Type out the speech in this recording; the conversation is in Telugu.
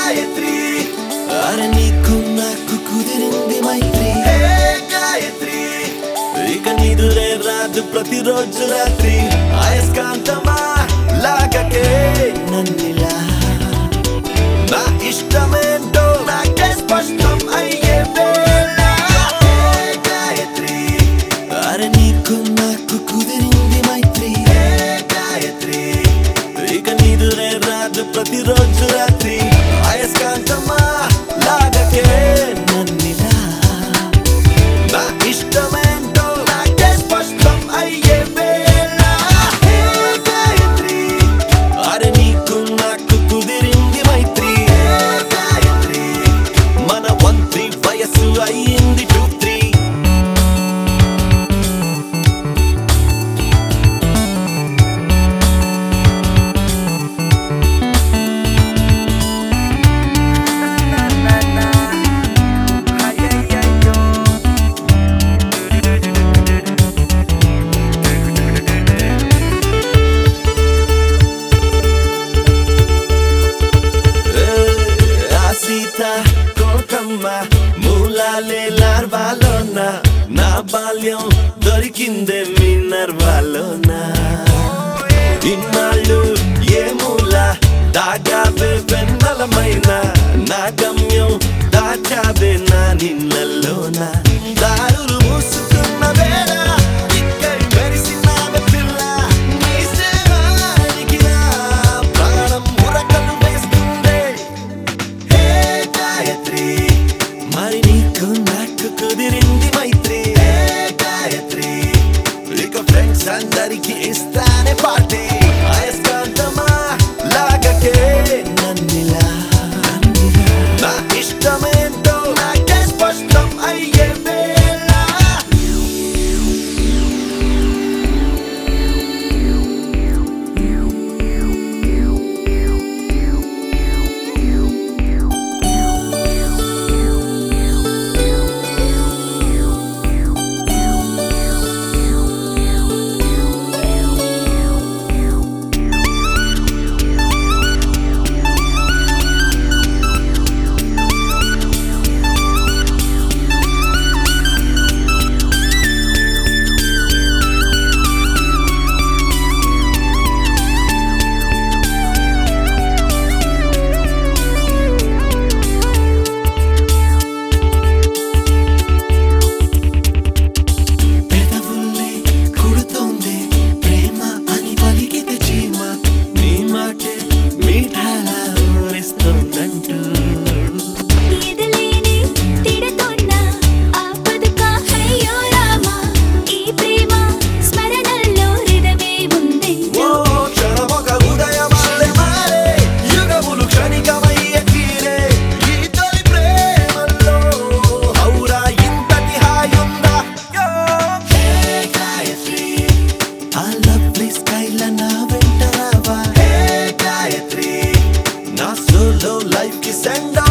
గాయత్రి అరే నీకు నాకు కుదిరింది మైత్రి హే గాయత్రి ఇక నిదురే రాదు ప్రతిరోజు రాత్రి అయస్కాంతమా లాగకే నన్నిలా నా ఇష్టమేంటో నాకే స్పష్టం అయ్యే వేళ హే గాయత్రి అరే నీకు నాకు కుదిరింది మైత్రి హే గాయత్రి ఇక నిదురే రాదు ప్రతిరోజు రాత్రి అయస్కాంతమా లాగకే నన్నిలా నా ఇష్టమేంటో నాకే స్పష్టం అయ్యే వేళ హే గాయత్రి అరే నీకు నాకు కుదిరింది మైత్రి హే గాయత్రి మన వన్ త్రీ వయస్సు అయ్యింది టూ త్రీ ఆ సీత కోకమ్మ మూలాలే లార్వాలోన నా బాల్యం దొరికిందే మీ నర్వాలోన ఇన్నాళ్ళు ఏ మూల దాగావే వెన్నలమైన నా గమ్యం దాచావే నా నిన్నల్లోన దారులు మూసుకున్న వేళ ఇక్కడి మెరిసినావే పిల్ల నీ సేవానికి నా ప్రాణం ఉరకలు వేస్తుందే హే గాయత్రి మరి నీకు నాకు కుదిరింది మైత్రి హే గాయత్రి ఇక ఫ్రెండ్స్ అందరికి ఇస్తానే పార్టీ అయస్కాంతమా లాగకే నన్నిలా నా ఇష్టమేంటో నాకే స్పష్టం అయ్యే వేళ పెదవుల్లే కుడుతోంది ప్రేమ అని పలికితే చీమ నీ మాటే మీఠాలా ఊరిస్తోందంటూ ఎదలేని తిడతోన్న ఆపదకా అయ్యో రామా ఈ ప్రేమ స్మరణల్లో హృదమే ఉంది ఓ క్షణమొక ఉదయమాలే మారే యుగములు క్షణికమయ్యే తీరే ఈ తొలి ప్రేమల్లో హౌరా ఇంతటి హాయుందా హే గాయత్రి ఆ లవ్లీ స్కైల నా వెంట రావా హే గాయత్రి నా సోలో లైఫ్ కి సెండ్